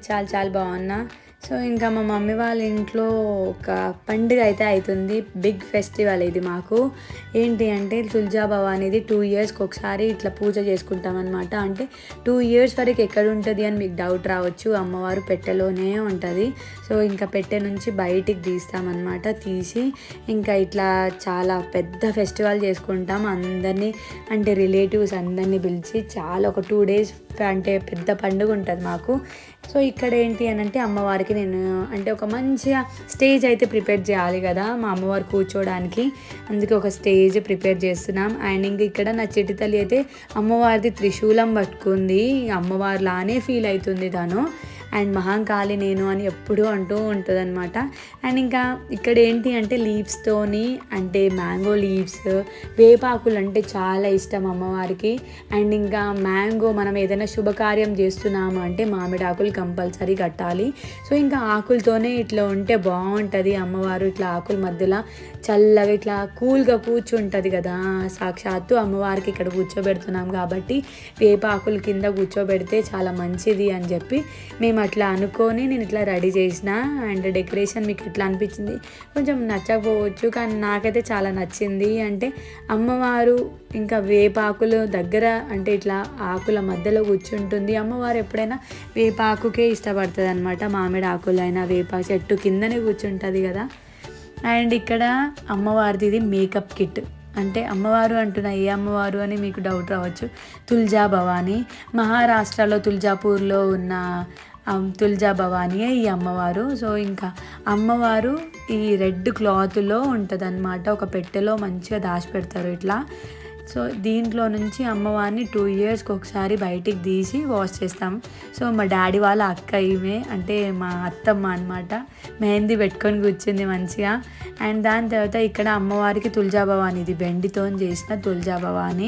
చాలా చాలా బాగున్నా సో ఇంకా మా మమ్మీ వాళ్ళ ఇంట్లో ఒక పండుగ అయితే అవుతుంది బిగ్ ఫెస్టివల్ ఇది మాకు ఏంటి అంటే తుల్జా భవానీది టూ ఇయర్స్కి ఒకసారి ఇట్లా పూజ చేసుకుంటాం అనమాట అంటే టూ ఇయర్స్ వరకు ఎక్కడ ఉంటుంది అని మీకు డౌట్ రావచ్చు అమ్మవారు పెట్టెలోనే ఉంటుంది సో ఇంకా పెట్టె నుంచి బయటికి తీస్తామన్నమాట తీసి ఇంకా ఇట్లా చాలా పెద్ద ఫెస్టివల్ చేసుకుంటాం అందరినీ అంటే రిలేటివ్స్ అందరినీ పిలిచి చాలా ఒక టూ డేస్ అంటే పెద్ద పండుగ ఉంటుంది మాకు సో ఇక్కడ ఏంటి అని అంటే అమ్మవారికి నేను అంటే ఒక మంచిగా స్టేజ్ అయితే ప్రిపేర్ చేయాలి కదా మా అమ్మవారు కూర్చోవడానికి అందుకే ఒక స్టేజ్ ప్రిపేర్ చేస్తున్నాం అండ్ ఇంక ఇక్కడ నా చిట్టి తల్లి అయితే అమ్మవారిది త్రిశూలం పట్టుకుంది అమ్మవారు లానే ఫీల్ అవుతుంది తను అండ్ మహాంకాళి నేను అని ఎప్పుడూ అంటూ ఉంటుంది అనమాట అండ్ ఇంకా ఇక్కడ ఏంటి అంటే లీవ్స్తోని అంటే మ్యాంగో లీవ్స్ వేపాకులు అంటే చాలా ఇష్టం అమ్మవారికి అండ్ ఇంకా మ్యాంగో మనం ఏదైనా శుభకార్యం చేస్తున్నాము అంటే మామిడి ఆకులు కంపల్సరీ కట్టాలి సో ఇంకా ఆకులతోనే ఇట్లా ఉంటే బాగుంటుంది అమ్మవారు ఇట్లా ఆకుల మధ్యలో చల్లగా ఇట్లా కూల్గా కూర్చుంటుంది కదా సాక్షాత్తు అమ్మవారికి ఇక్కడ కూర్చోబెడుతున్నాం కాబట్టి వేపాకుల కింద కూర్చోబెడితే చాలా మంచిది అని చెప్పి మేము అట్లా అనుకొని నేను ఇట్లా రెడీ చేసిన అండ్ డెకరేషన్ మీకు ఎట్లా అనిపించింది కొంచెం నచ్చకపోవచ్చు కానీ నాకైతే చాలా నచ్చింది అంటే అమ్మవారు ఇంకా వేపాకులు దగ్గర అంటే ఇట్లా ఆకుల మధ్యలో కూర్చుంటుంది అమ్మవారు ఎప్పుడైనా వేపాకుకే ఇష్టపడుతుంది అనమాట మామిడి ఆకులైనా వేప చెట్టు కిందనే కూర్చుంటుంది కదా అండ్ ఇక్కడ అమ్మవారిది ఇది మేకప్ కిట్ అంటే అమ్మవారు అంటున్న ఏ అమ్మవారు అని మీకు డౌట్ రావచ్చు తుల్జా భవానీ మహారాష్ట్రలో తుల్జాపూర్లో ఉన్న ఆ, తుల్జా భవానీయే ఈ అమ్మవారు సో ఇంకా అమ్మవారు ఈ రెడ్ క్లాత్లో ఉంటుంది అనమాట ఒక పెట్టెలో మంచిగా దాచిపెడతారు ఇట్లా సో దీంట్లో నుంచి అమ్మవారిని టూ ఇయర్స్కి ఒకసారి బయటికి తీసి వాష్ చేస్తాం సో మా డాడీ వాళ్ళ అక్క ఈమె అంటే మా అత్తమ్మ అనమాట మెహందీ పెట్టుకొని కూర్చుంది మంచిగా అండ్ దాని తర్వాత ఇక్కడ అమ్మవారికి తుల్జా భవాని ఇది వెండితో చేసిన తుల్జా భవాని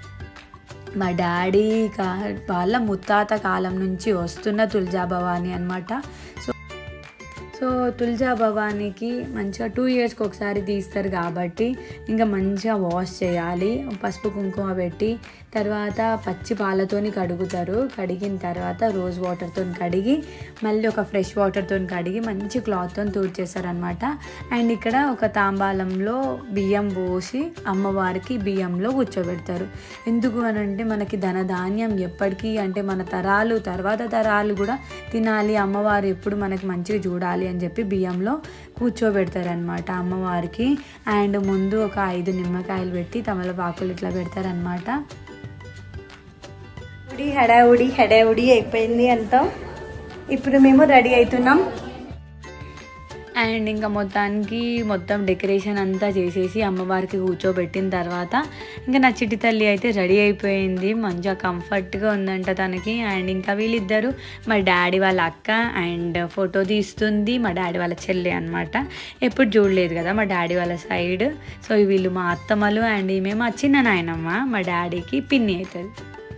మా డాడీ కా వాళ్ళ ముత్తాత కాలం నుంచి వస్తున్న తుల్జా భవాని అనమాట సో సో తుల్జా భవానీకి మంచిగా టూ ఇయర్స్కి ఒకసారి తీస్తారు కాబట్టి ఇంకా మంచిగా వాష్ చేయాలి పసుపు కుంకుమ పెట్టి తర్వాత పచ్చి పాలతోని కడుగుతారు కడిగిన తర్వాత రోజ్ వాటర్తో కడిగి మళ్ళీ ఒక ఫ్రెష్ వాటర్తో కడిగి మంచి క్లాత్తో తూర్చేస్తారనమాట అండ్ ఇక్కడ ఒక తాంబాలంలో బియ్యం పోసి అమ్మవారికి బియ్యంలో కూర్చోబెడతారు ఎందుకు అని అంటే మనకి ధనధాన్యం ఎప్పటికీ అంటే మన తరాలు తర్వాత తరాలు కూడా తినాలి అమ్మవారు ఎప్పుడు మనకి మంచిగా చూడాలి అని చెప్పి బియ్యంలో కూర్చోబెడతారనమాట అమ్మవారికి అండ్ ముందు ఒక ఐదు నిమ్మకాయలు పెట్టి తమలపాకులు ఇట్లా పెడతారనమాట ఉడి హడావుడి హడావుడి అయిపోయింది అంతా ఇప్పుడు మేము రెడీ అవుతున్నాం అండ్ ఇంకా మొత్తానికి మొత్తం డెకరేషన్ అంతా చేసేసి అమ్మవారికి కూర్చోబెట్టిన తర్వాత ఇంకా నా చిట్టి తల్లి అయితే రెడీ అయిపోయింది మంచిగా కంఫర్ట్గా ఉందంట తనకి అండ్ ఇంకా వీళ్ళిద్దరు మా డాడీ వాళ్ళ అక్క అండ్ ఫోటో తీస్తుంది మా డాడీ వాళ్ళ చెల్లి అనమాట ఎప్పుడు చూడలేదు కదా మా డాడీ వాళ్ళ సైడ్ సో వీళ్ళు మా అత్తమ్మలు అండ్ ఈమె మా చిన్న నాయనమ్మ మా డాడీకి పిన్ని అవుతుంది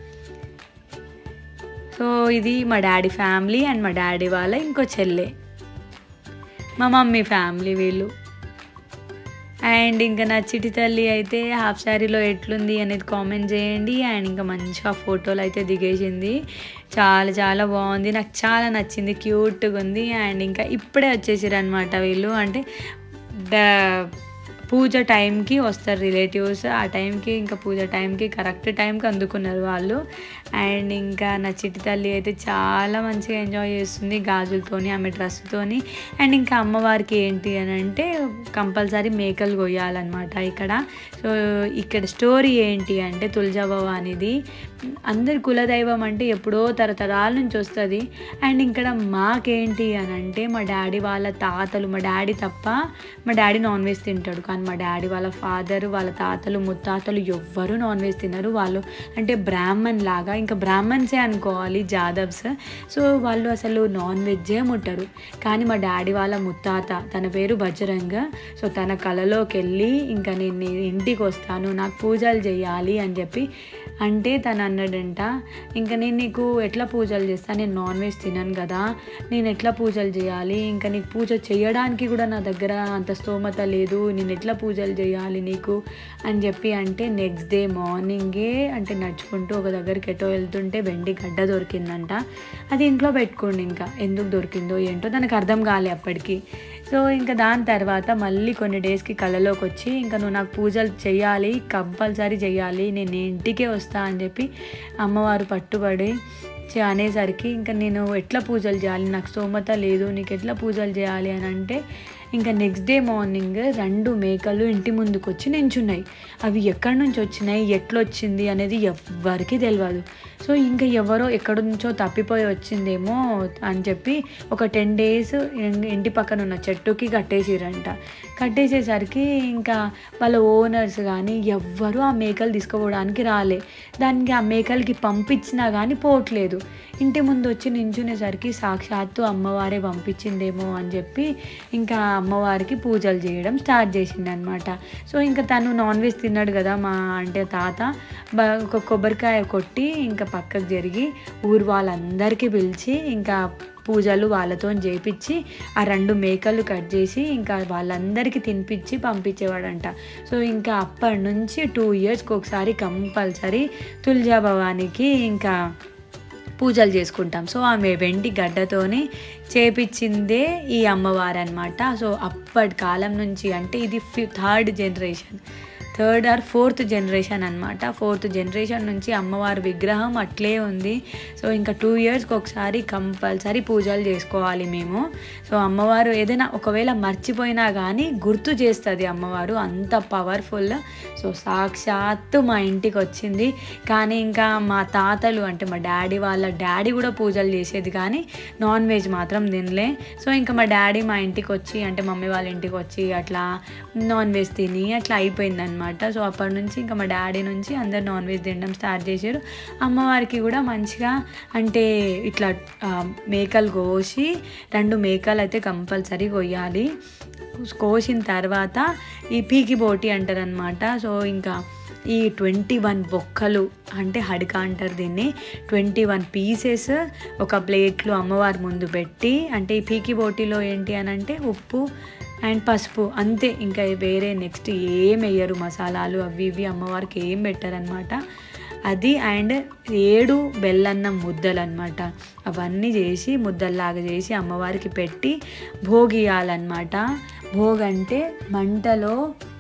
సో ఇది మా డాడీ ఫ్యామిలీ అండ్ మా డాడీ వాళ్ళ ఇంకో చెల్లె మా మమ్మీ ఫ్యామిలీ వీళ్ళు అండ్ ఇంకా నా చిటి తల్లి అయితే హాఫ్ శారీలో ఎట్లుంది అనేది కామెంట్ చేయండి అండ్ ఇంకా మంచిగా ఫోటోలు అయితే దిగేసింది చాలా చాలా బాగుంది నాకు చాలా నచ్చింది క్యూట్గా ఉంది అండ్ ఇంకా ఇప్పుడే వచ్చేసారు అనమాట వీళ్ళు అంటే డ- పూజ టైంకి వస్తారు రిలేటివ్స్ ఆ టైంకి ఇంకా పూజ టైంకి కరెక్ట్ టైంకి అందుకున్నారు వాళ్ళు అండ్ ఇంకా నా చిట్టి తల్లి అయితే చాలా మంచిగా ఎంజాయ్ చేస్తుంది గాజులతోని ఆమె డ్రెస్తోని అండ్ ఇంకా అమ్మవారికి ఏంటి అని అంటే కంపల్సరీ మేకలు కొయ్యాలన్నమాట ఇక్కడ సో ఇక్కడ స్టోరీ ఏంటి అంటే తులజా భవానిది అందరి కులదైవం అంటే ఎప్పుడో తరతరాల నుంచి వస్తుంది అండ్ ఇక్కడ మాకేంటి అని అంటే మా డాడీ వాళ్ళ తాతలు మా డాడీ తప్ప మా డాడీ నాన్ వెజ్ తింటాడు కానీ మా డాడీ వాళ్ళ ఫాదర్ వాళ్ళ తాతలు ముత్తాతలు ఎవ్వరూ నాన్ వెజ్ తినరు వాళ్ళు అంటే బ్రాహ్మణ్ లాగా ఇంకా బ్రాహ్మణ్సే అనుకోవాలి జాదవ్స్ సో వాళ్ళు అసలు నాన్ వెజ్జే ముట్టరు కానీ మా డాడీ వాళ్ళ ముత్తాత తన పేరు బజరంగ సో తన కళలోకి వెళ్ళి ఇంకా నేను నీ ఇంటికి వస్తాను నాకు పూజలు చేయాలి అని చెప్పి అంటే తను అన్నాడంట ఇంకా నేను నీకు ఎట్లా పూజలు చేస్తా నేను నాన్ వెజ్ తినను కదా నేను ఎట్లా పూజలు చేయాలి ఇంకా నీకు పూజ చేయడానికి కూడా నా దగ్గర అంత స్తోమత లేదు నేను ఎట్లా పూజలు చేయాలి నీకు అని చెప్పి అంటే నెక్స్ట్ డే మార్నింగే అంటే నడుచుకుంటూ ఒక దగ్గరికి ఎటో వెళ్తుంటే వెండి గడ్డ దొరికిందంట అది ఇంట్లో పెట్టుకోండి ఇంకా ఎందుకు దొరికిందో ఏంటో దానికి అర్థం కాలే అప్పటికి సో ఇంకా దాని తర్వాత మళ్ళీ కొన్ని డేస్కి కళలోకి వచ్చి ఇంకా నువ్వు నాకు పూజలు చేయాలి కంపల్సరీ చేయాలి నేను ఇంటికే వస్తా అని చెప్పి అమ్మవారు పట్టుబడి చే- అనేసరికి ఇంకా నేను ఎట్లా పూజలు చేయాలి నాకు స్తోమత లేదు నీకు ఎట్లా పూజలు చేయాలి అని అంటే ఇంకా నెక్స్ట్ డే మార్నింగ్ రెండు మేకలు ఇంటి ముందుకు వచ్చి నించున్నాయి అవి ఎక్కడి నుంచి వచ్చినాయి ఎట్లా వచ్చింది అనేది ఎవ్వరికి తెలియదు సో ఇంకా ఎవరో ఎక్కడి నుంచో తప్పిపోయి వచ్చిందేమో అని చెప్పి ఒక టెన్ డేస్ ఇంటి పక్కన ఉన్న చెట్టుకి కట్టేసిరంట కట్టేసేసరికి ఇంకా వాళ్ళ ఓనర్స్ కానీ ఎవ్వరూ ఆ మేకలు తీసుకుపోవడానికి రాలే దానికి ఆ మేకలకి పంపించినా కానీ పోవట్లేదు ఇంటి ముందు వచ్చి నించునేసరికి సాక్షాత్తు అమ్మవారే పంపించిందేమో అని చెప్పి ఇంకా అమ్మవారికి పూజలు చేయడం స్టార్ట్ చేసిండు అనమాట సో ఇంకా తను నాన్ వెజ్ తిన్నాడు కదా మా అంటే తాత బ- ఒక కొబ్బరికాయ కొట్టి ఇంకా పక్కకు జరిగి ఊరు వాళ్ళందరికీ పిలిచి ఇంకా పూజలు వాళ్ళతో చేపించి ఆ రెండు మేకలు కట్ చేసి ఇంకా వాళ్ళందరికీ తినిపించి పంపించేవాడంట సో ఇంకా అప్పటి నుంచి టూ ఇయర్స్కి ఒకసారి కంపల్సరీ తులజా భవానికి ఇంకా పూజలు చేసుకుంటాం సో ఆమె వెండి గడ్డతోని చేపించిందే ఈ అమ్మవారు అనమాట సో అప్పటి కాలం నుంచి అంటే ఇది ఫి third generation third or fourth generation అనమాట ఫోర్త్ జనరేషన్ నుంచి అమ్మవారి విగ్రహం అట్లే ఉంది సో ఇంకా టూ ఇయర్స్కి ఒకసారి కంపల్సరీ పూజలు చేసుకోవాలి మేము సో అమ్మవారు ఏదైనా ఒకవేళ మర్చిపోయినా కానీ గుర్తు చేస్తుంది అమ్మవారు అంత పవర్ఫుల్ సో సాక్షాత్తు మా ఇంటికి వచ్చింది కానీ ఇంకా మా తాతలు అంటే మా డాడీ వాళ్ళ డాడీ కూడా పూజలు చేసేది కానీ నాన్ వెజ్ మాత్రం తినలే సో ఇంకా మా డాడీ మా ఇంటికి వచ్చి అంటే మమ్మీ వాళ్ళ ఇంటికి వచ్చి అట్లా నాన్ వెజ్ తిని అట్లా అయిపోయింది అనమాట సో అప్పటి నుంచి ఇంకా మా డాడీ నుంచి అందరు నాన్ వెజ్ తినడం స్టార్ట్ చేశారు అమ్మవారికి కూడా మంచిగా అంటే ఇట్లా ఆ, మేకలు కోసి రెండు మేకలు అయితే కంపల్సరీ కొయ్యాలి కోసిన తర్వాత ఈ పీకి బోటి అంటారనమాట సో ఇంకా ఈ ట్వంటీ వన్ బొక్కలు అంటే హడిక అంటారు దీన్ని ట్వంటీ వన్ పీసెస్ ఒక ప్లేట్లో అమ్మవారి ముందు పెట్టి అంటే ఈ పీకి బోటిలో ఏంటి అని అంటే ఉప్పు అండ్ పసుపు అంతే ఇంకా వేరే నెక్స్ట్ ఏం వేయరు మసాలాలు అవి ఇవి అమ్మవారికి ఏం పెట్టారనమాట అది అండ్ ఏడు బెల్లన్నం ముద్దలు అనమాట అవన్నీ చేసి ముద్దల్లాగా చేసి అమ్మవారికి పెట్టి భోగియాలన్నమాట భోగ్ అంటే మంటలో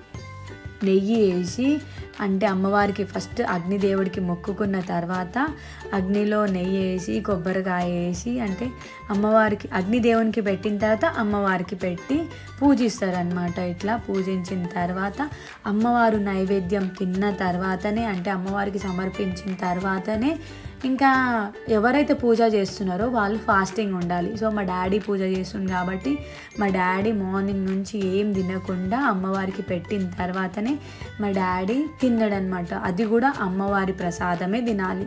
నెయ్యి వేసి అంటే అమ్మవారికి ఫస్ట్ అగ్నిదేవుడికి మొక్కుకున్న తర్వాత అగ్నిలో నెయ్యి వేసి కొబ్బరికాయ వేసి అంటే అమ్మవారికి అగ్నిదేవునికి పెట్టిన తర్వాత అమ్మవారికి పెట్టి పూజిస్తారనమాట ఇట్లా పూజించిన తర్వాత అమ్మవారు నైవేద్యం తిన్న తర్వాతనే అంటే అమ్మవారికి సమర్పించిన తర్వాతనే ఇంకా ఎవరైతే పూజ చేస్తున్నారో వాళ్ళు ఫాస్టింగ్ ఉండాలి సో మా డాడీ పూజ చేస్తుంది కాబట్టి మా డాడీ మార్నింగ్ నుంచి ఏం తినకుండా అమ్మవారికి పెట్టిన తర్వాతనే మా డాడీ తిన్నాడనమాట అది కూడా అమ్మవారి ప్రసాదమే తినాలి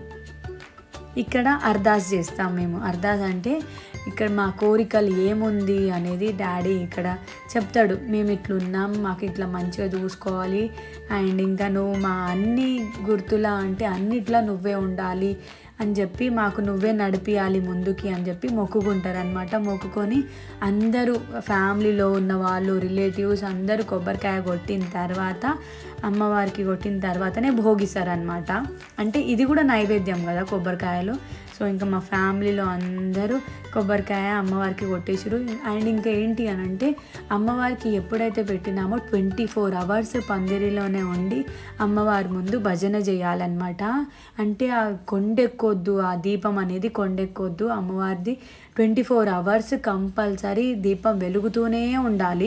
ఇక్కడ అర్దాస్ చేస్తాం మేము అర్దాస్ అంటే ఇక్కడ మా కోరికలు ఏముంది అనేది డాడీ ఇక్కడ చెప్తాడు మేము ఇట్లున్నాం మాకు ఇట్లా మంచిగా చూసుకోవాలి అండ్ ఇంకా నువ్వు మా అన్ని గుర్తులా అంటే అన్నిట్లా నువ్వే ఉండాలి అని చెప్పి మాకు నువ్వే నడిపియాలి ముందుకి అని చెప్పి మొక్కుకుంటారనమాట మొక్కుకొని అందరూ ఫ్యామిలీలో ఉన్న వాళ్ళు రిలేటివ్స్ అందరూ కొబ్బరికాయ కొట్టిన తర్వాత అమ్మవారికి కొట్టిన తర్వాతనే భోగిస్తారనమాట అంటే ఇది కూడా నైవేద్యం కదా కొబ్బరికాయలు సో ఇంకా మా ఫ్యామిలీలో అందరూ కొబ్బరికాయ అమ్మవారికి కొట్టేసారు అండ్ ఇంకా ఏంటి అని అంటే అమ్మవారికి ఎప్పుడైతే పెట్టినామో ట్వంటీ ఫోర్ అవర్స్ పందిరిలోనే ఉండి అమ్మవారి ముందు భజన చేయాలన్నమాట అంటే ఆ కొండెక్కొద్దు ఆ దీపం అనేది కొండెక్కొద్దు అమ్మవారిది ట్వంటీ ఫోర్ అవర్స్ కంపల్సరీ దీపం వెలుగుతూనే ఉండాలి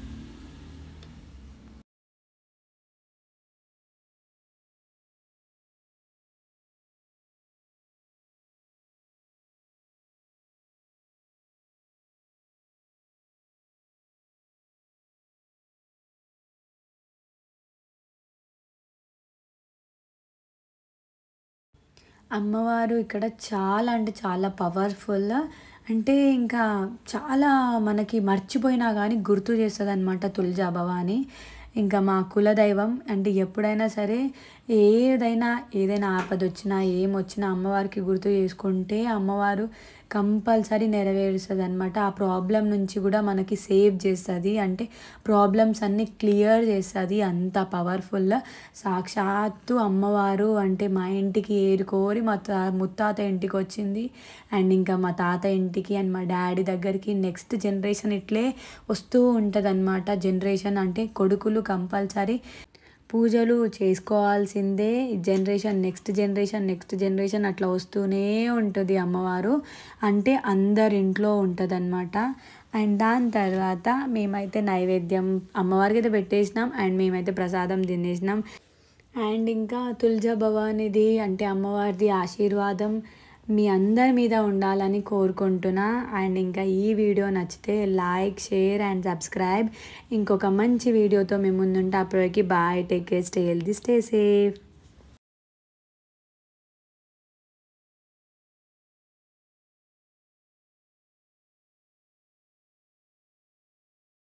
అమ్మవారు ఇక్కడ చాలా అంటే చాలా పవర్ఫుల్ అంటే ఇంకా చాలా మనకి మర్చిపోయినా కానీ గుర్తు చేస్తుంది అనమాట తులజా భవాని ఇంకా మా కులదైవం అంటే ఎప్పుడైనా సరే ఏదైనా ఏదైనా ఆపద వచ్చినా ఏం వచ్చినా అమ్మవారికి గుర్తు చేసుకుంటే అమ్మవారు కంపల్సరీ నెరవేరుస్తుంది అనమాట ఆ ప్రాబ్లం నుంచి కూడా మనకి సేవ్ చేస్తుంది అంటే ప్రాబ్లమ్స్ అన్నీ క్లియర్ చేస్తుంది అంత పవర్ఫుల్ సాక్షాత్తు అమ్మవారు అంటే మా ఇంటికి ఏరుకోరి మా తా ముత్తాత ఇంటికి వచ్చింది అండ్ ఇంకా మా తాత ఇంటికి అండ్ మా డాడీ దగ్గరికి నెక్స్ట్ జనరేషన్ ఇట్లే వస్తూ ఉంటుంది అనమాట జనరేషన్ అంటే కొడుకులు కంపల్సరీ పూజలు చేసుకోవాల్సిందే generation next generation next generation అట్లా వస్తూనే ఉంటుంది అమ్మవారు అంటే అందరి ఇంట్లో ఉంటుంది అనమాట అండ్ దాని తర్వాత మేమైతే నైవేద్యం అమ్మవారికి అయితే పెట్టేసినాం అండ్ మేమైతే ప్రసాదం తినేసినాం అండ్ ఇంకా తుల్జా భవానిది అంటే అమ్మవారిది ఆశీర్వాదం మీ అందరి మీద ఉండాలని కోరుకుంటున్నా అండ్ ఇంకా ఈ వీడియో నచ్చితే లైక్ షేర్ అండ్ సబ్స్క్రైబ్ ఇంకొక మంచి వీడియోతో మేము ముందుంటే అప్పటికి bye take care stay healthy stay safe